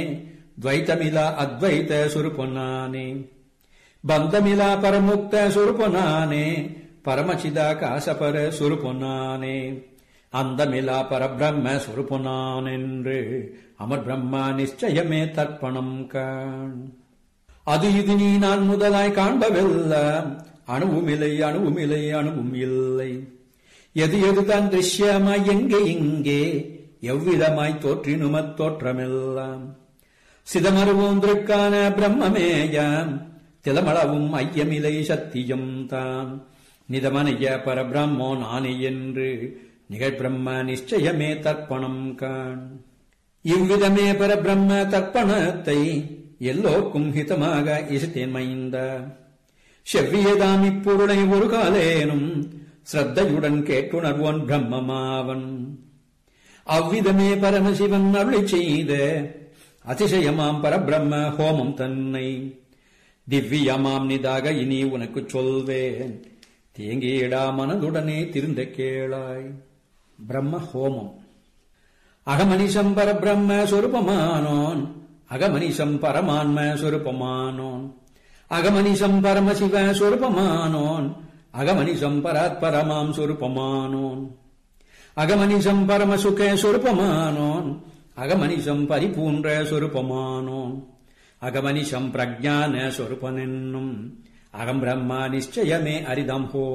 ద్వైతమిలా అద్వైత స్వరూపనానే బంధమిలా పరముక్త స్వరూపనానే பரமசிதாகாசபர சுருபொன்னானே அந்தமிலா பரபிரம்ம சுருபொனானென்று அமர் பிரம்மா நிச்சயமே தர்ப்பணம் காண் அது இது நீ நான் முதலாய் காண்பவெல்லாம் அணுவுமில்லை அணுவுமில்லை அணுவும் இல்லை எது எதுதான் திருஷ்யமாய் எங்கே இங்கே எவ்விதமாய் தோற்றினுமத் தோற்றமெல்லாம் சிதமருவோன்றிற்கான பிரம்மமேயாம் திலமளவும் ஐயமிலை சத்தியம் தான் நிதமனைய பரபிரம்மோ நானே என்று நிகழ்பிரம்ம நிச்சயமே தர்ப்பணம் காண் இவ்விதமே பரபிரம்ம தர்ப்பணத்தை எல்லோர்க்கும் ஹிதமாக இசைத்தேன் மைந்த செவ்வியதாம் இப்பொருளை ஒரு காலேனும் ஸ்ரத்தையுடன் கேட்டுணர்வோன் பிரம்மமாவன் அவ்விதமே பரமசிவன் அருளி செய்த அதிசயமாம் பரபிரம்ம ஹோமம் தன்னை திவ்யமாம் நிதாக இனி உனக்குச் சொல்வேன் தேங்கியிடா மனதுடனே திருந்த கேளாய் பிரம்ம ஹோமம் அகமனிஷம் பரபிரம்ம சொருபமானோன் அகமனிஷம் பரமான்ம சொருபமானோன் அகமனிஷம் பரமசிவ சொருபமானோன் அகமனிஷம் பராத்பரமாம் சொருபமானோன் அகமனிஷம் பரமசுக சொருபமானோன் அகமனிஷம் பரிபூன்ற சொருபமானோன் அகமனிஷம் பிரஜான சொருபனென்னும் அகம் பிரம்மா நிச்சயமே அரிதம் ஹோ